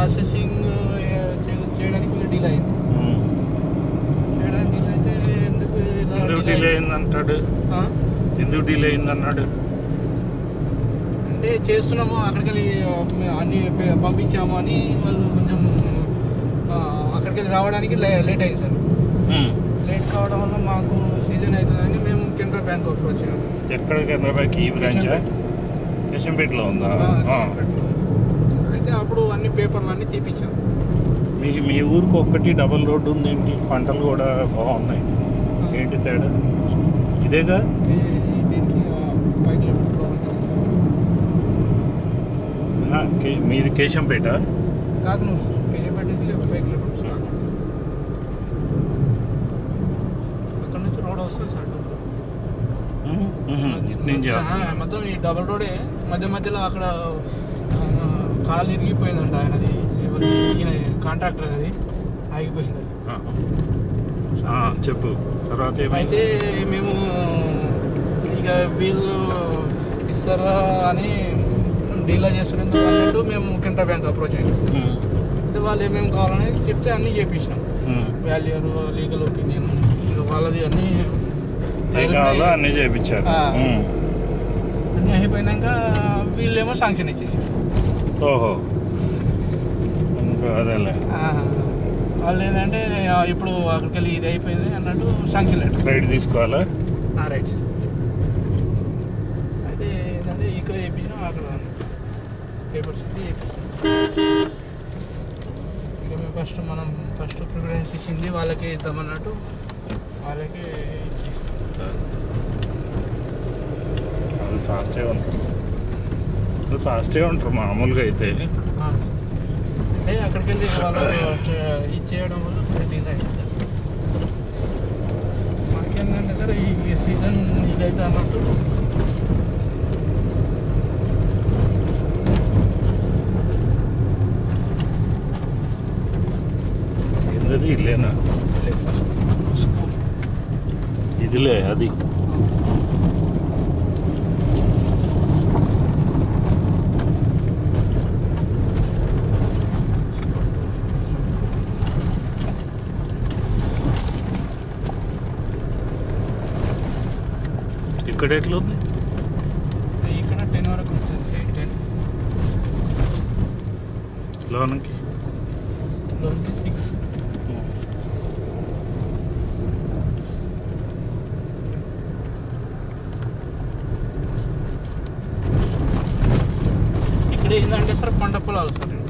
Processing చేయడానికి కొంచెం delay అయింది ఉమ్. చేయడానికి డిలే అయితే ఎందుకు ఇలా ఎందుకు delay డిలే అయింది? అయిందంటాడు ఆ? ఎందుకు డిలే అయింది అన్నాడు అంటే చేస్తున్నాము అక్కడికి వెళ్ళి మేము అన్ని పే- పంపించాము అని వాళ్ళు కొంచెం ఆ, అక్కడికి వెళ్ళి రావడానికి లే- లేట్ అయింది సార్ ఉమ్. లేట్ కావడం వల్ల మాకు సీజన్ అవుతుందని మేము కెనరా బ్యాంక్ అప్రోచ్ అయ్యాము ఎక్కడ కెనరా బ్యాంక్ ఈ బ్రాంచ్ కిషన్పేట్. కిషన్పేటలో ఉందా ఆ, ఆ. అయితే అప్పుడు అన్ని పేపర్లు అన్ని తీపిచ్చాం మీ మీ ఊరికి ఒక్కటి డబల్ రోడ్డు ఉంది ఏంటి పంటలు కూడా బాగున్నాయి ఏంటి తేడా ఇదేగా ఈ- ఈ దీనికి ఆ, ఫైవ్ కిలోమీటర్ల లోపలికి వెళ్ళాలి. ఆ, కే- మీది కేశంపేట కాకినూరు సార్ కేజీపేట నుంచి ఫైవ్ కిలోమీటర్స్ కాకినాడ. అక్కడ నుంచి రోడ్ వస్తుంది సార్ డబ్బులు. ఉమ్, ఉమ్, ఇటు నుంచి ఆ, వస్తా మొత్తం ఈ డబల్ రోడే మధ్య మధ్యలో అక్కడ ఆ, కాలు ఇరిగిపోయిందంట ఆయనది ఎవరి ఈయన కాంట్రాక్టర్ అనేది ఆగిపోయింది అది ఆ, చెప్పు తర్వాత ఏమైంది అయితే మేము ఇక వీళ్ళు ఇస్తారా అని డీలా చేస్తున్నందుకు అన్నట్టు మేము కెనరా బ్యాంక్ అప్రోచ్ అయ్యాం ఉమ్, అయితే వాళ్ళు ఏమేమి కావాలని చెప్తే అన్నీ చేపించినాం ఉమ్. వాల్యూర్ లీగల్ ఒపీనియన్ ఇక వాళ్ళది అన్నీ ఏం కావాలో అన్నీ చేయించారు ఆ. ఉమ్. అన్నీ అయిపోయినాక వీళ్ళేమో శాంక్షన్ ఇచ్చేసి ఓహో ఇంకా అదేలే వాళ్ళు ఏంటంటే ఆ, ఇప్పుడు అక్కడికి వెళ్ళి ఇది అయిపోయింది అన్నట్టు శాంక్షన్ లెటర్ రైడ్ తీసుకోవాలా రైట్ సార్ అయితే ఏంటంటే ఇక్కడ చేయించినాం అక్కడ పేపర్స్ ఇచ్చి చేయించాం ఇక మేము ఫస్ట్ మనం ఫస్ట్ ప్రిఫరెన్స్ ఇచ్చింది వాళ్ళకి ఇద్దామన్నట్టు వాళ్ళకి ఇచ్చేసాం వాళ్ళు ఫాస్ట్గా ఉంటారు వాళ్ళు ఫాస్ట్గా ఉంటారు మామూలుగా అయితే ఆ. అంటే అక్కడికి వెళ్ళి వాళ్ళు చే- ఇచ్చేయడం వల్ల కొంచెం delay అయింది సార్. మాకేంటంటే సార్ ఈ సీజన్ ఇదైతే అన్నట్టు ఏంటది ఇల్లేనా లేదు సార్. స్కూల్ ఇదిలే అది ఇక్కడ ఎట్లా ఉంది ఇక్కడ టెన్ వరకు ఉంటుంది ఎయిట్ టెన్ లోనకి లోన్కి సిక్స్ ఇక్కడ ఏంటంటే సార్ పంట పొలాలు సార్